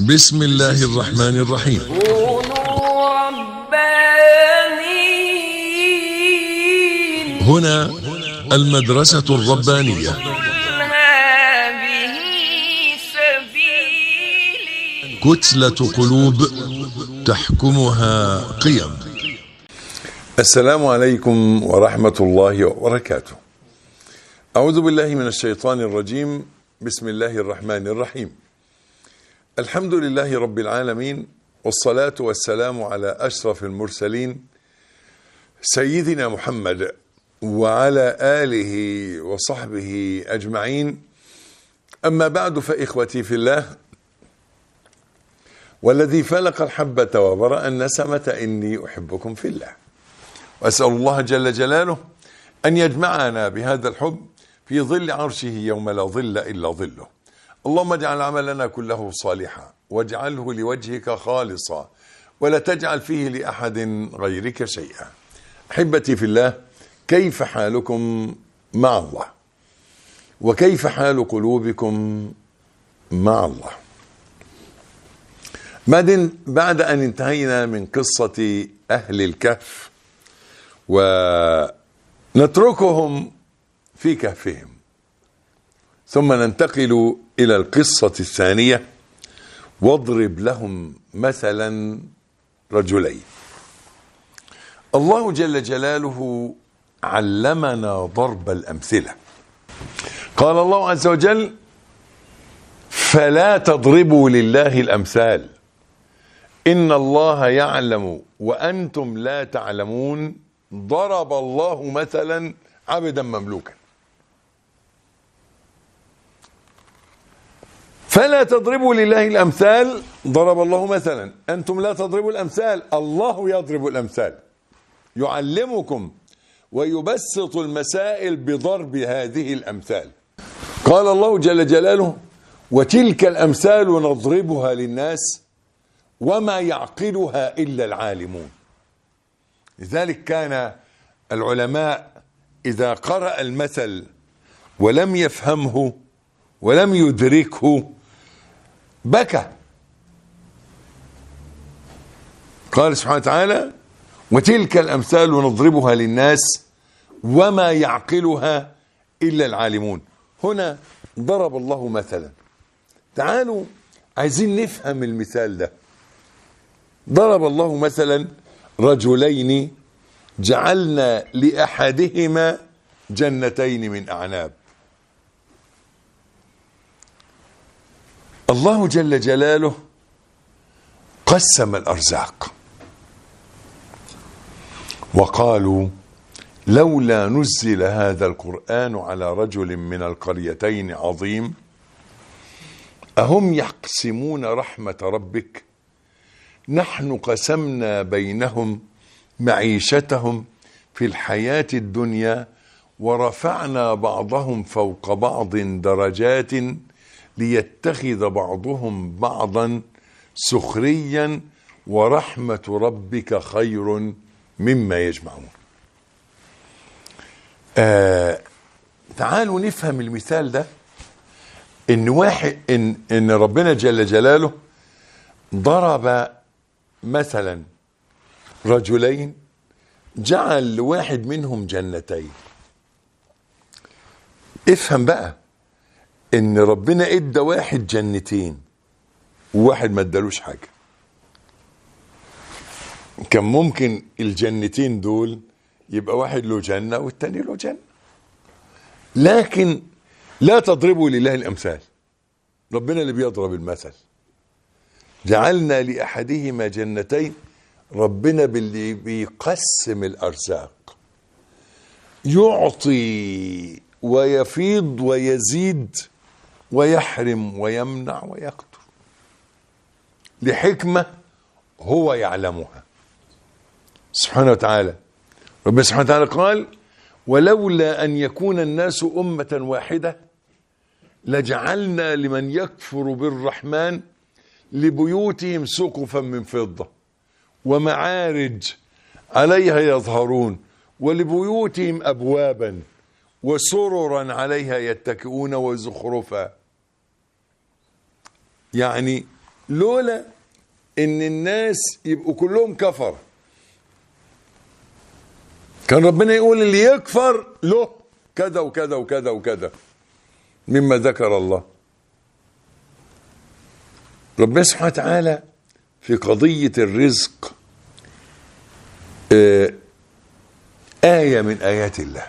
بسم الله الرحمن الرحيم كونوا ربانيين هنا المدرسة الربانية قل هذه سبيلي كتلة قلوب تحكمها قيم السلام عليكم ورحمة الله وبركاته. أعوذ بالله من الشيطان الرجيم، بسم الله الرحمن الرحيم. الحمد لله رب العالمين والصلاة والسلام على أشرف المرسلين سيدنا محمد وعلى آله وصحبه أجمعين. أما بعد فإخوتي في الله والذي فلق الحبة وبرأ النسمة إني أحبكم في الله. واسال الله جل جلاله ان يجمعنا بهذا الحب في ظل عرشه يوم لا ظل الا ظله. اللهم اجعل عملنا كله صالحا واجعله لوجهك خالصا ولا تجعل فيه لاحد غيرك شيئا. احبتي في الله كيف حالكم مع الله؟ وكيف حال قلوبكم مع الله؟ بعد بعد ان انتهينا من قصه اهل الكهف ونتركهم في كهفهم ثم ننتقل الى القصه الثانيه واضرب لهم مثلا رجلين الله جل جلاله علمنا ضرب الامثله قال الله عز وجل فلا تضربوا لله الامثال ان الله يعلم وانتم لا تعلمون ضرب الله مثلا عبدا مملوكا فلا تضربوا لله الامثال ضرب الله مثلا انتم لا تضربوا الامثال الله يضرب الامثال يعلمكم ويبسط المسائل بضرب هذه الامثال قال الله جل جلاله وتلك الامثال نضربها للناس وما يعقلها الا العالمون لذلك كان العلماء اذا قرأ المثل ولم يفهمه ولم يدركه بكى قال سبحانه وتعالى وتلك الامثال نضربها للناس وما يعقلها الا العالمون هنا ضرب الله مثلا تعالوا عايزين نفهم المثال ده ضرب الله مثلا رجلين جعلنا لاحدهما جنتين من اعناب الله جل جلاله قسم الارزاق وقالوا لولا نزل هذا القران على رجل من القريتين عظيم اهم يقسمون رحمه ربك نحن قسمنا بينهم معيشتهم في الحياه الدنيا ورفعنا بعضهم فوق بعض درجات ليتخذ بعضهم بعضا سخريا ورحمه ربك خير مما يجمعون آه تعالوا نفهم المثال ده ان واحد ان ان ربنا جل جلاله ضرب مثلا رجلين جعل لواحد منهم جنتين افهم بقى ان ربنا ادى واحد جنتين وواحد ما ادالوش حاجه كان ممكن الجنتين دول يبقى واحد له جنه والتاني له جنه لكن لا تضربوا لله الامثال ربنا اللي بيضرب المثل جعلنا لاحدهما جنتين ربنا باللي بيقسم الارزاق يعطي ويفيض ويزيد ويحرم ويمنع ويقتل لحكمه هو يعلمها سبحانه وتعالى ربنا سبحانه وتعالى قال ولولا ان يكون الناس امه واحده لجعلنا لمن يكفر بالرحمن لبيوتهم سقفا من فضه ومعارج عليها يظهرون ولبيوتهم ابوابا وسررا عليها يتكئون وزخرفا يعني لولا ان الناس يبقوا كلهم كفر كان ربنا يقول اللي يكفر له كذا وكذا وكذا وكذا مما ذكر الله ربنا سبحانه وتعالى في قضية الرزق آه، آية من آيات الله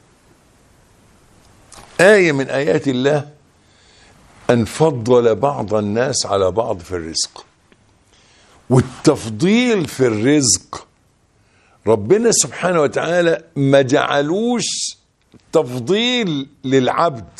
آية من آيات الله أن فضل بعض الناس على بعض في الرزق والتفضيل في الرزق ربنا سبحانه وتعالى ما جعلوش تفضيل للعبد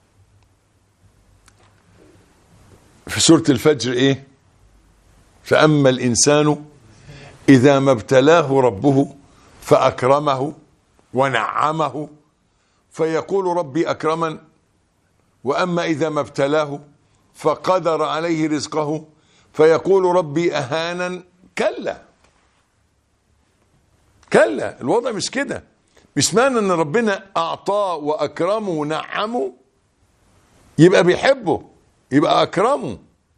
في سورة الفجر ايه فأما الإنسان إذا ما ابتلاه ربه فأكرمه ونعمه فيقول ربي أكرمن وأما إذا ما ابتلاه فقدر عليه رزقه فيقول ربي أهانا كلا كلا الوضع مش كده مش معنى ان ربنا اعطاه واكرمه ونعمه يبقى بيحبه يبقى اكرمه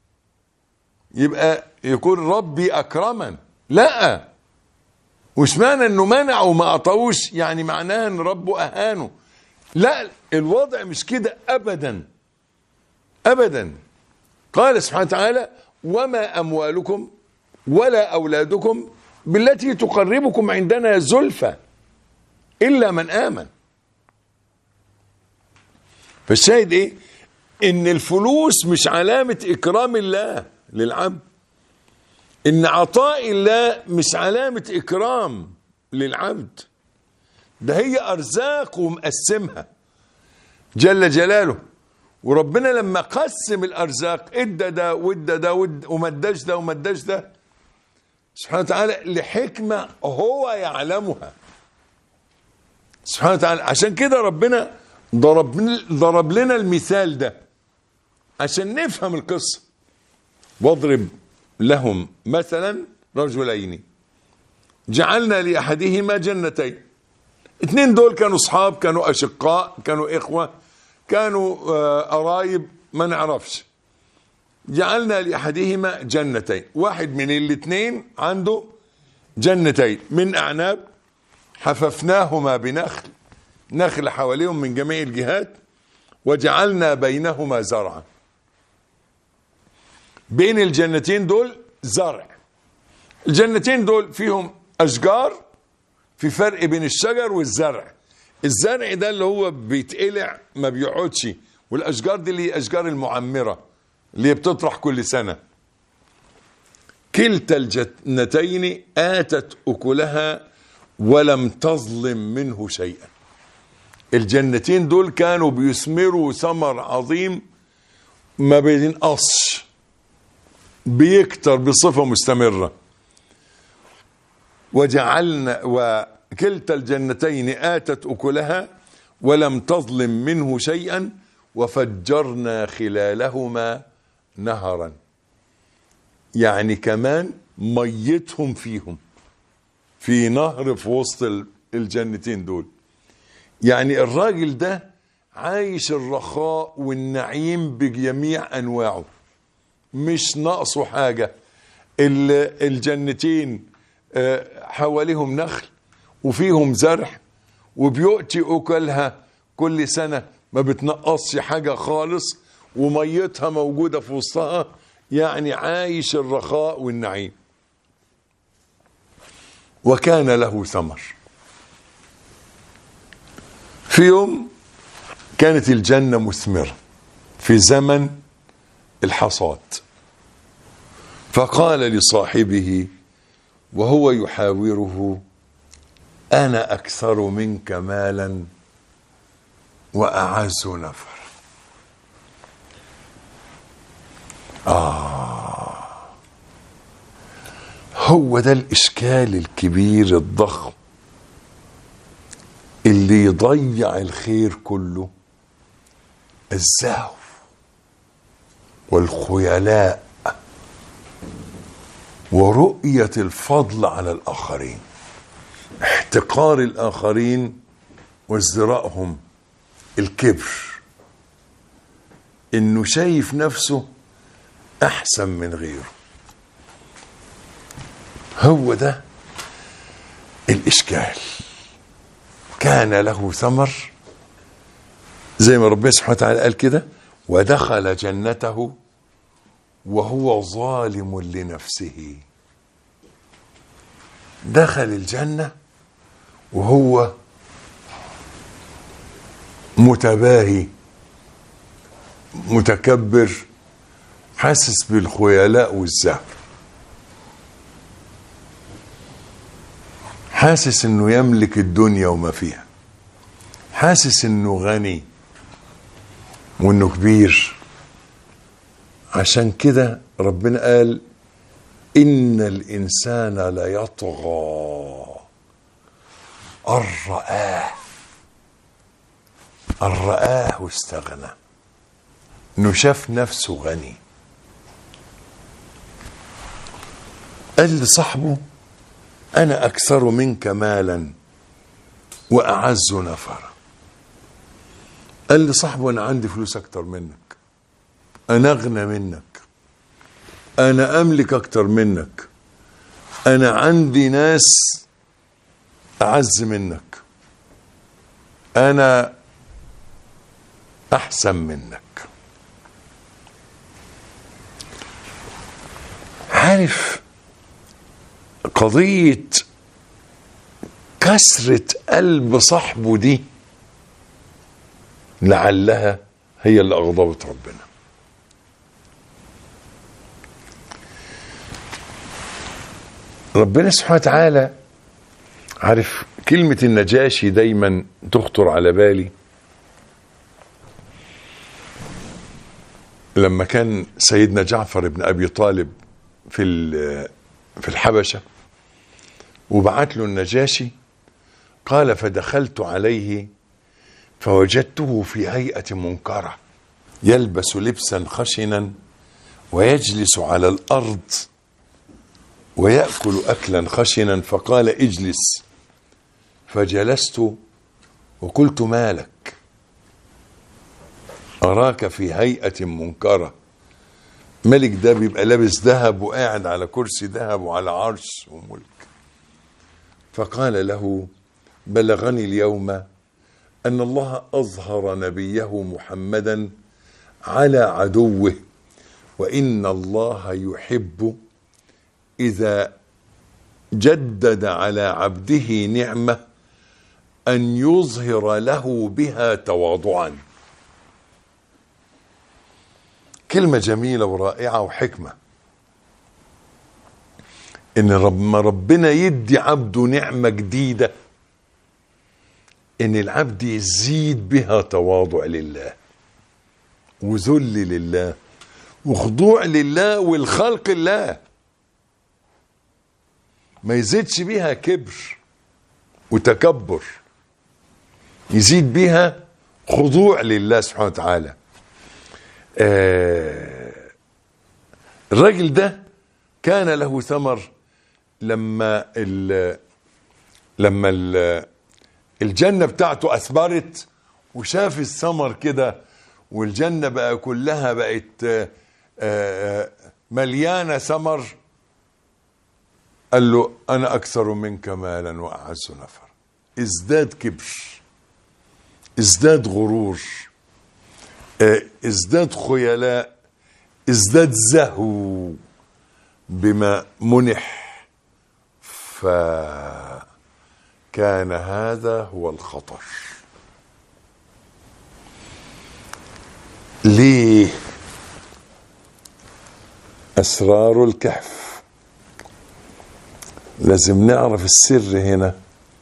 يبقى يقول ربي اكرمن لا وش معنى انه منعه وما اعطاهوش يعني معناه ان ربه اهانه لا الوضع مش كده ابدا ابدا قال سبحانه وتعالى وما اموالكم ولا اولادكم بالتي تقربكم عندنا زلفى الا من امن فالشاهد ايه ان الفلوس مش علامه اكرام الله للعبد ان عطاء الله مش علامه اكرام للعبد ده هي ارزاق ومقسمها جل جلاله وربنا لما قسم الارزاق ادى ده وادى ده واد- وما اداش ده وما اداش ده سبحانه وتعالى لحكمه هو يعلمها سبحانه وتعالى عشان كده ربنا ضرب ضرب لنا المثال ده عشان نفهم القصه واضرب لهم مثلا رجلين جعلنا لاحدهما جنتين اتنين دول كانوا اصحاب كانوا اشقاء كانوا اخوه كانوا آه، قرايب ما نعرفش جعلنا لاحدهما جنتين واحد من الاثنين عنده جنتين من اعناب حففناهما بنخل نخل حواليهم من جميع الجهات وجعلنا بينهما زرعا بين الجنتين دول زرع الجنتين دول فيهم اشجار في فرق بين الشجر والزرع الزرع ده اللي هو بيتقلع ما بيقعدش والاشجار دي اللي هي اشجار المعمره اللي هي بتطرح كل سنه كلتا الجنتين اتت اكلها ولم تظلم منه شيئا الجنتين دول كانوا بيثمروا ثمر عظيم ما بينقصش بيكتر بصفه مستمره وجعلنا وكلتا الجنتين آتت أكلها ولم تظلم منه شيئا وفجرنا خلالهما نهرا يعني كمان ميتهم فيهم في نهر في وسط ال- الجنتين دول يعني الراجل ده عايش الرخاء والنعيم بجميع أنواعه مش ناقصه حاجة ال- الجنتين آه، حواليهم نخل وفيهم زرع وبيؤتي أكلها كل سنة ما بتنقصش حاجة خالص وميتها موجودة في وسطها يعني عايش الرخاء والنعيم وكان له ثمر في يوم كانت الجنة مثمرة في زمن الحصاد فقال لصاحبه وهو يحاوره انا اكثر منك مالا واعز نفر اه هو ده الاشكال الكبير الضخم اللي يضيع الخير كله الزهو والخيلاء ورؤية الفضل على الآخرين احتقار الآخرين وازدراءهم الكبر إنه شايف نفسه احسن من غيره هو ده الاشكال كان له ثمر زي ما ربنا سبحانه وتعالى قال كده ودخل جنته وهو ظالم لنفسه دخل الجنة وهو متباهي متكبر حاسس بالخيلاء والزهر حاسس انه يملك الدنيا وما فيها حاسس انه غني وانه كبير عشان كده ربنا قال ان الانسان ليطغى ان رآه ان رآه واستغنى انه شاف نفسه غني قال لصاحبه انا اكثر منك مالا واعز نفرا قال لصاحبه انا عندي فلوس اكتر منك انا اغنى منك انا املك اكتر منك انا عندي ناس اعز منك انا احسن منك عارف قضيه كسره قلب صاحبه دي لعلها هي اللي اغضبت ربنا ربنا سبحانه وتعالى عارف كلمة النجاشي دايما تخطر على بالي لما كان سيدنا جعفر بن أبي طالب في ال- في الحبشة وبعت له النجاشي قال فدخلت عليه فوجدته في هيئة منكرة يلبس لبسا خشنا ويجلس على الأرض ويأكل أكلا خشنا فقال اجلس فجلست وقلت مالك أراك في هيئة منكرة ملك ده بيبقى لابس ذهب وقاعد على كرسي ذهب وعلى عرش وملك فقال له بلغني اليوم أن الله أظهر نبيه محمدا على عدوه وإن الله يحب إذا جدد على عبده نعمة أن يظهر له بها تواضعا كلمة جميلة ورائعة وحكمة إن رب ما ربنا يدي عبده نعمة جديدة إن العبد يزيد بها تواضع لله وذل لله وخضوع لله والخلق الله ما يزيدش بيها كبر وتكبر يزيد بيها خضوع لله سبحانه وتعالى آه الراجل ده كان له ثمر لما ال لما ال الجنة بتاعته أثمرت وشاف الثمر كده والجنة بقى كلها بقت آه، آه، مليانة ثمر قال له أنا أكثر منك مالا وأعز نفر ازداد كبر ازداد غرور آه، ازداد خيلاء ازداد زهو بما منح فكان هذا هو الخطر ليه اسرار الكهف لازم نعرف السر هنا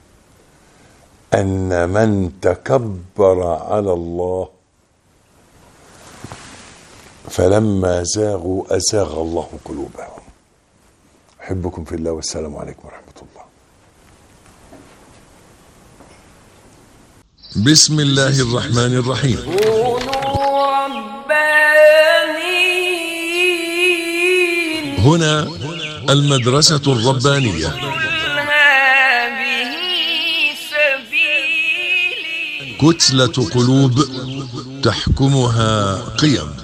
ان من تكبر على الله فلما زاغوا ازاغ الله قلوبهم احبكم في الله والسلام عليكم ورحمه الله بسم الله الرحمن الرحيم كونوا ربانيين هنا المدرسة الربانية قل هذه سبيلي كتلة قلوب تحكمها قيم